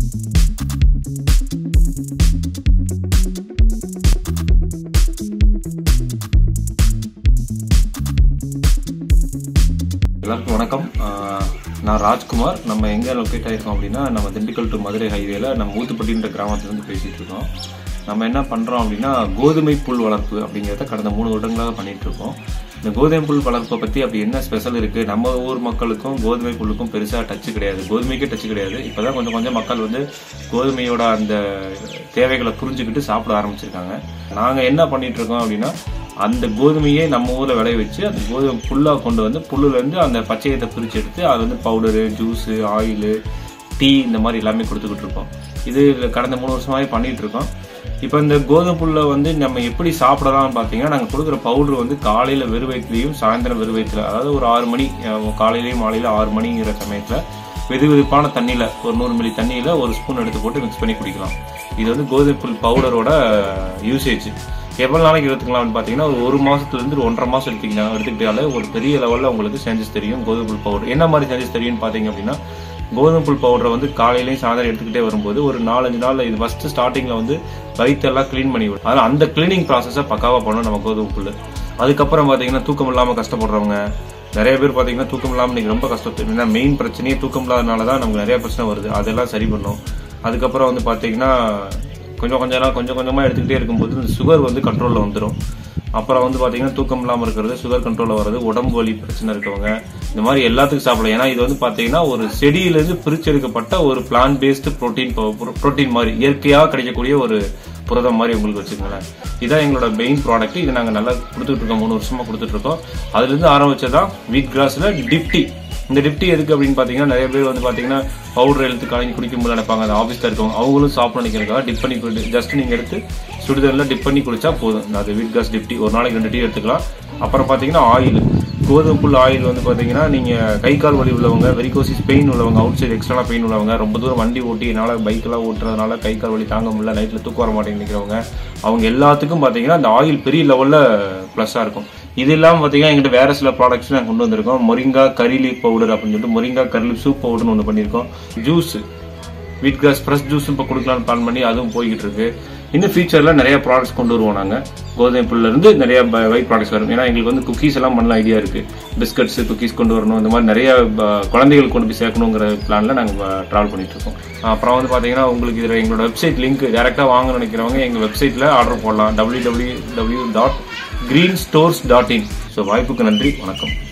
எல்லாருக்கும் வணக்கம் ஆஹ் நான் ராஜ்குமார் நம்ம எங்கே லொக்கேட் ஆயிருக்கோம் அப்படின்னா நம்ம திண்டுக்கல் டு மதுரை ஹைவேல நம்ம ஊத்துப்பட்டின்ற கிராமத்துலேருந்து பேசிட்டு இருக்கோம் நம்ம என்ன பண்ணுறோம் அப்படின்னா கோதுமை புல் வளர்ப்பு அப்படிங்கிறத கடந்த மூணு வருடங்களாக பண்ணிட்டு இருக்கோம் இந்த கோதுமை புல் வளர்ப்பை பற்றி அப்படி என்ன ஸ்பெஷல் இருக்குது நம்ம ஊர் மக்களுக்கும் கோதுமை புல்லுக்கும் பெருசாக டச்சு கிடையாது கோதுமைக்கே டச்சு கிடையாது இப்போ தான் கொஞ்சம் கொஞ்சம் மக்கள் வந்து கோதுமையோட அந்த தேவைகளை புரிஞ்சுக்கிட்டு சாப்பிட ஆரம்பிச்சிருக்காங்க நாங்கள் என்ன பண்ணிட்டு இருக்கோம் அப்படின்னா அந்த கோதுமையே நம்ம ஊர்ல விளைய வச்சு அந்த கோதுமை புல்லா கொண்டு வந்து புல்லுல இருந்து அந்த பச்சையத்தை பிரிச்சு எடுத்து அது வந்து பவுடரு ஜூஸ் ஆயில் டீ இந்த மாதிரி எல்லாமே கொடுத்துக்கிட்டு இருக்கோம் இது கடந்த மூணு வருஷமாவே பண்ணிட்டு இருக்கோம் இப்போ இந்த கோதுமை புல்லை வந்து நம்ம எப்படி சாப்பிடலாம்னு பார்த்தீங்கன்னா நாங்கள் கொடுக்குற பவுடர் வந்து காலையில் வெறு வயிற்றுலையும் சாயந்தரம் வெறு வயிற்றுல அதாவது ஒரு ஆறு மணி அஹ், காலையிலயும் மாலையில ஆறு மணிங்கிற சமயத்தில் வெது வெதுப்பான தண்ணியில் ஒரு நூறு மில்லி தண்ணியில் ஒரு ஸ்பூன் எடுத்து போட்டு மிக்ஸ் பண்ணி குடிக்கலாம் இது வந்து கோதுமை புல் பவுடரோட யூசேஜ் எவ்வளோ நாளைக்கு எடுத்துக்கலாம்னு பார்த்தீங்கன்னா ஒரு ஒரு மாசத்துல இருந்து ஒரு ஒன்றரை மாசம் எடுத்துக்கலாம் எடுத்துக்கிட்டாலே ஒரு பெரிய லெவலில் உங்களுக்கு சேஞ்சஸ் தெரியும் கோதுமை புல் பவுடர் என்ன மாதிரி சேஞ்சஸ் தெரியும்னு பார்த்தீங்க அப்படின்னா கோதுமை புல் பவுடரை வந்து காலையிலையும் சாயந்தரம் எடுத்துக்கிட்டே வரும்போது ஒரு நாலஞ்சு நாள்ல இது ஃபர்ஸ்ட் ஸ்டார்டிங்ல வந்து வயிற்றெல்லாம் க்ளீன் பண்ணி விடும் அதனால அந்த கிளீனிங் ப்ராசஸை பக்காவா பண்ணணும் நம்ம கோதுமை புல் அதுக்கப்புறம் பார்த்தீங்கன்னா தூக்கம் இல்லாமல் கஷ்டப்படுறவங்க நிறைய பேர் பார்த்தீங்கன்னா தூக்கம் இல்லாமல் இன்னைக்கு ரொம்ப கஷ்டப்பட்டு ஏன்னா மெயின் பிரச்சனையே தூக்கம் இல்லாதனால தான் நமக்கு நிறைய பிரச்சனை வருது அதெல்லாம் சரி பண்ணும் அதுக்கப்புறம் வந்து பார்த்தீங்கன்னா கொஞ்சம் கொஞ்சம் நாள் கொஞ்சம் கொஞ்சமாக எடுத்துக்கிட்டே இருக்கும்போது இந்த சுகர் வந்து கண்ட்ரோலில் வந்துடும் அப்புறம் வந்து பார்த்தீங்கன்னா தூக்கம் இல்லாமல் இருக்கிறது சுகர் கண்ட்ரோலில் வர்றது உடம்பு வலி பிரச்சனை இருக்கவங்க இந்த மாதிரி எல்லாத்துக்கும் சாப்பிடலாம் ஏன்னா இது வந்து பார்த்தீங்கன்னா ஒரு செடியிலிருந்து பிரிச்செடுக்கப்பட்ட ஒரு பிளான் பேஸ்டு ப்ரோட்டீன் ப்ரோட்டீன் மாதிரி இயற்கையாக கிடைக்கக்கூடிய ஒரு புரதம் மாதிரி உங்களுக்கு வச்சுக்கோங்களேன் இதான் எங்களோட மெயின் ப்ராடக்ட் இது நாங்கள் நல்லா கொடுத்துட்டு இருக்கோம் மூணு வருஷமா கொடுத்துட்டு இருக்கோம் அதுலேருந்து ஆரம்பிச்சதான் வீட் கிராஸ்ல டிப்டி இந்த டிப்டி எதுக்கு அப்படின்னு பார்த்தீங்கன்னா நிறைய பேர் வந்து பார்த்தீங்கன்னா பவுடர் எடுத்து கலங்கி குடிக்கும்போது நினைப்பாங்க அந்த ஆஃபீஸில் இருக்கவங்க அவங்களும் சாப்பிட நினைக்கிறதுக்காக டிப் பண்ணி குடி ஜஸ்ட் நீங்கள் எடுத்து சுடுதண்ணில் டிப் பண்ணி குடிச்சா போதும் அது வீட் கிராஸ் டிப்டி ஒரு நாளைக்கு ரெண்டு டீ எடுத்துக்கலாம் அப்புறம் பார்த்தீங்கன்னா ஆயில் கோதுமை புல் ஆயில் வந்து பார்த்தீங்கன்னா நீங்கள் கை கால் வலி உள்ளவங்க வெரிகோசிஸ் பெயின் உள்ளவங்க அவுட் சைடு எக்ஸ்ட்ரா பெயின் உள்ளவங்க ரொம்ப தூரம் வண்டி ஓட்டி என்னால் பைக்கெல்லாம் ஓட்டுறதுனால கை கால் வலி தாங்க முடியல நைட்டில் தூக்கம் வர மாட்டேங்குது நிற்கிறவங்க அவங்க எல்லாத்துக்கும் பார்த்தீங்கன்னா அந்த ஆயில் பெரிய லெவலில் ப்ளஸ்ஸாக இருக்கும் இது இல்லாமல் பார்த்தீங்கன்னா எங்கிட்ட வேற சில ப்ராடக்ட்ஸ் நாங்கள் கொண்டு வந்திருக்கோம் மொரிங்கா கரிலி பவுடர் அப்படின்னு சொல்லிட்டு மொரிங்கா கரிலி சூப் பவுடர்னு ஒன்று பண்ணியிருக்கோம் ஜூஸ் வீட் கிராஸ் ஃப்ரெஷ் ஜூஸ் இப்போ கொடுக்கலாம்னு பிளான் பண்ணி அதுவும் போய்கிட்டு இருக்கு இந்த ஃபியூச்சர்ல நிறைய ப்ராடக்ட்ஸ் கொண்டு வருவோம் நாங்க கோதுமை புல்ல இருந்து நிறைய வைட் ப்ராடக்ட்ஸ் வரும் ஏன்னா எங்களுக்கு வந்து குக்கீஸ் எல்லாம் பண்ணலாம் ஐடியா இருக்கு பிஸ்கட்ஸ் குக்கீஸ் கொண்டு வரணும் இந்த மாதிரி நிறைய ப- குழந்தைகள் கொண்டு போய் சேர்க்கணுங்கிற பிளான்ல நாங்க டிராவல் பண்ணிட்டு இருக்கோம் அப்புறம் வந்து பாத்தீங்கன்னா உங்களுக்கு இதுல எங்களோட வெப்சைட் லிங்க் டேரக்டா வாங்க நினைக்கிறவங்க எங்க வெப்சைட்ல ஆர்டர் போடலாம் W W W dot green stores dot in so வாய்ப்புக்கு நன்றி வணக்கம்